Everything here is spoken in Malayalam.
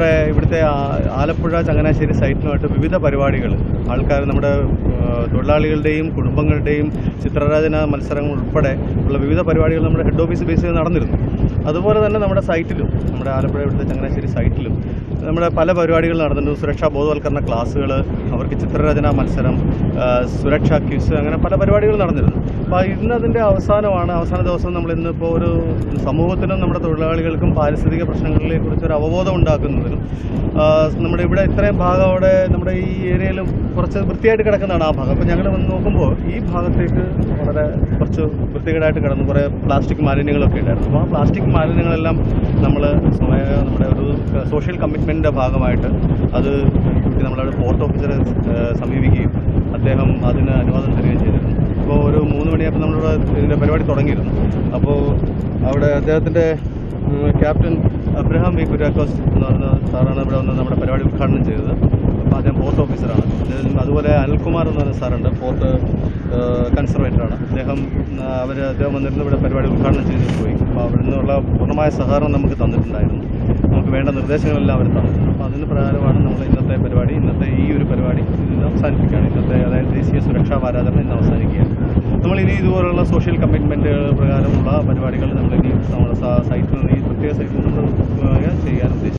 ഇവിടെ ഇവിടുത്തെ ആ- ആലപ്പുഴ ചങ്ങനാശ്ശേരി സൈറ്റിനുമായിട്ട് വിവിധ പരിപാടികൾ ആൾക്കാർ നമ്മുടെ ആ, തൊഴിലാളികളുടെയും കുടുംബങ്ങളുടെയും ചിത്രരചന മത്സരങ്ങൾ ഉൾപ്പെടെ ഉള്ള വിവിധ പരിപാടികൾ നമ്മുടെ ഹെഡ് ഓഫീസ് ബേസ് ചെയ്ത് നടന്നിരുന്നു അതുപോലെ തന്നെ നമ്മുടെ സൈറ്റിലും നമ്മുടെ ആലപ്പുഴ ഇവിടുത്തെ ചങ്ങനാശ്ശേരി സൈറ്റിലും നമ്മുടെ പല പരിപാടികൾ നടന്നിട്ടുണ്ട് സുരക്ഷാ ബോധവൽക്കരണ ക്ലാസ്സുകൾ അവർക്ക് ചിത്രരചന മത്സരം ആ, സുരക്ഷാ ക്വിസ് അങ്ങനെ പല പരിപാടികൾ നടന്നിരുന്നു അപ്പോൾ ഇന്ന് അതിൻ്റെ അവസാനമാണ് അവസാന ദിവസം നമ്മൾ ഇന്നിപ്പോൾ ഒരു സമൂഹത്തിനും നമ്മുടെ തൊഴിലാളികൾക്കും പാരിസ്ഥിതിക പ്രശ്നങ്ങളെ കുറിച്ച് ഒരു അവബോധം ഉണ്ടാക്കുന്നതിനും ആ, നമ്മുടെ ഇവിടെ ഇത്രയും ഭാഗം അവിടെ നമ്മുടെ ഈ ഏരിയയിലും കുറച്ച് വൃത്തിയായിട്ട് കിടക്കുന്നതാണ് ആ ഭാഗം അപ്പോൾ ഞങ്ങൾ വന്ന് നോക്കുമ്പോൾ ഈ ഭാഗത്തേക്ക് വളരെ കുറച്ച് വൃത്തികേടായിട്ട് കിടന്നു കുറേ പ്ലാസ്റ്റിക് മാലിന്യങ്ങളൊക്കെ ഉണ്ടായിരുന്നു അപ്പോൾ ആ പ്ലാസ്റ്റിക് മാലിന്യങ്ങളെല്ലാം നമ്മൾ സ്വയ നമ്മുടെ ഒരു സോഷ്യൽ കമ്മിറ്റ്മെൻറ്റിൻ്റെ ഭാഗമായിട്ട് അത് കൂട്ടി നമ്മളവിടെ പോർട്ട് ഓഫീസറെ ഏഹ്, സമീപിക്കുകയും അദ്ദേഹം അതിന് അനുവാദം തരികയും ചെയ്തിരുന്നു അപ്പോൾ ഒരു മൂന്ന് മണിയായപ്പോൾ നമ്മളിവിടെ ഇതിൻ്റെ പരിപാടി തുടങ്ങിയിരുന്നു അപ്പോൾ അവിടെ അദ്ദേഹത്തിൻ്റെ ഉം, ക്യാപ്റ്റൻ അബ്രഹാം വി കുര്യാക്കോസ് എന്ന് പറയുന്ന സാറാണ് ഇവിടെ വന്ന് നമ്മുടെ പരിപാടി ഉദ്ഘാടനം ചെയ്തത് അപ്പോൾ അദ്ദേഹം പോർട്ട് ഓഫീസറാണ് അദ്ദേഹം അതുപോലെ അനിൽകുമാർ എന്ന് പറയുന്ന സാറുണ്ട് പോർട്ട് കൺസർവേറ്ററാണ് അദ്ദേഹം അവർ അദ്ദേഹം വന്നിരുന്ന് ഇവിടെ പരിപാടി ഉദ്ഘാടനം ചെയ്തിട്ട് പോയി അപ്പോൾ അവിടെ നിന്നുള്ള പൂർണ്ണമായ സഹകരണം നമുക്ക് തന്നിട്ടുണ്ടായിരുന്നു നമുക്ക് വേണ്ട നിർദ്ദേശങ്ങളെല്ലാം അവർ തന്നിട്ടുണ്ട് അപ്പോൾ അതിന് പ്രകാരമാണ് നമ്മൾ ഇന്നത്തെ പരിപാടി ഇന്നത്തെ ഈ ഒരു പരിപാടി ഇന്ന് അവസാനിപ്പിക്കുകയാണ് ഇന്നത്തെ അതായത് ദേശീയ സുരക്ഷാ വാരാചരണം ഇന്ന് അവസാനിക്കുകയാണ് നമ്മൾ ഇനി ഇതുപോലുള്ള സോഷ്യൽ കമ്മിറ്റ്മെൻറ്റുകൾ പ്രകാരമുള്ള പരിപാടികൾ നമ്മൾ ഇനി നമ്മുടെ സൈറ്റിൽ നിന്ന് ഈ പ്രത്യേക സൈറ്റിൽ നമ്മൾ ചെയ്യാൻ ഉദ്ദേശിക്കുന്നത്